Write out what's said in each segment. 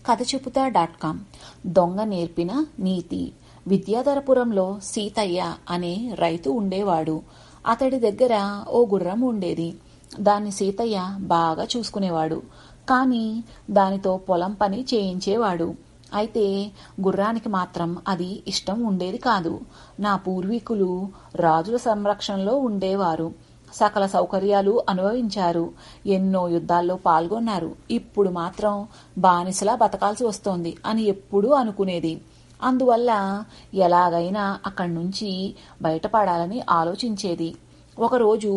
కథ చెబుతా dot com దొంగ నేర్పిన నీతి విద్యాధరపురంలో సీతయ్య అనే రైతు ఉండేవాడు అతడి దగ్గర ఓ గుర్రం ఉండేది దాన్ని సీతయ్య బాగా చూసుకునేవాడు కానీ దానితో పొలం పని చేయించేవాడు అయితే గుర్రానికి మాత్రం అది ఇష్టం ఉండేది కాదు నా పూర్వీకులు రాజుల సంరక్షణలో ఉండేవారు సకల సౌకర్యాలు అనుభవించారు ఎన్నో యుద్ధాల్లో పాల్గొన్నారు ఇప్పుడు మాత్రం బానిసలా బతకాల్సి వస్తోంది అని ఎప్పుడూ అనుకునేది అందువల్ల ఎలాగైనా అక్కడి నుంచి బయటపడాలని ఆలోచించేది ఒకరోజు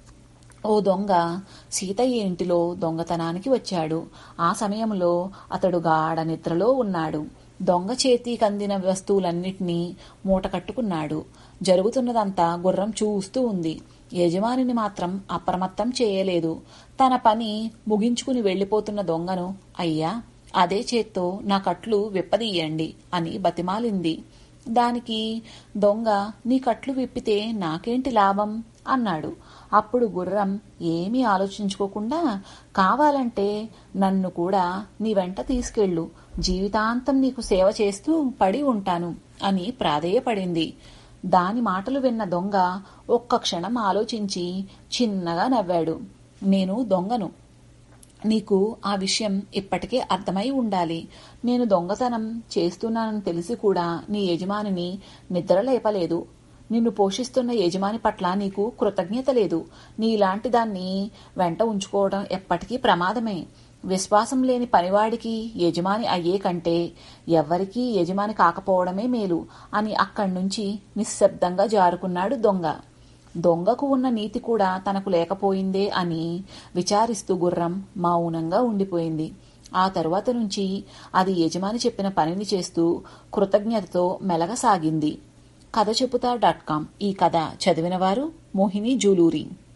ఓ దొంగ సీతయ్య ఇంటిలో దొంగతనానికి వచ్చాడు ఆ సమయంలో అతడు గాఢ నిద్రలో ఉన్నాడు దొంగ చేతికి అందిన వస్తువులన్నిటినీ మూట కట్టుకున్నాడు జరుగుతున్నదంతా గుర్రం చూస్తూ ఉంది యజమానిని మాత్రం అప్రమత్తం చేయలేదు తన పని ముగించుకుని వెళ్లిపోతున్న దొంగను అయ్యా అదే చేత్తో నా కట్లు విప్పదీయండి అని బతిమాలింది దానికి దొంగ నీ కట్లు విప్పితే నాకేంటి లాభం అన్నాడు అప్పుడు గుర్రం ఏమీ ఆలోచించుకోకుండా కావాలంటే నన్ను కూడా నీ వెంట తీసుకెళ్ళు జీవితాంతం నీకు సేవ చేస్తూ పడి ఉంటాను అని ప్రాధేయపడింది దాని మాటలు విన్న దొంగ ఒక్క క్షణం ఆలోచించి చిన్నగా నవ్వాడు నేను దొంగను నీకు ఆ విషయం ఇప్పటికే అర్థమై ఉండాలి నేను దొంగతనం చేస్తున్నానని తెలిసి కూడా నీ యజమానిని నిద్రలేపలేదు నిన్ను పోషిస్తున్న యజమాని పట్ల నీకు కృతజ్ఞత లేదు నీలాంటి దాన్ని వెంట ఉంచుకోవడం ఎప్పటికీ ప్రమాదమే విశ్వాసం లేని పనివాడికి యజమాని అయ్యే కంటే ఎవ్వరికీ యజమాని కాకపోవడమే మేలు అని అక్కడి నుంచి నిశ్శబ్దంగా జారుకున్నాడు దొంగ దొంగకు ఉన్న నీతి కూడా తనకు లేకపోయిందే అని విచారిస్తూ గుర్రం మౌనంగా ఉండిపోయింది ఆ తరువాత నుంచి అది యజమాని చెప్పిన పనిని చేస్తూ కృతజ్ఞతతో మెలగసాగింది కథ చెబుతా డాట్ కామ్ ఈ కథ చదివినవారు మోహిని జూలూరి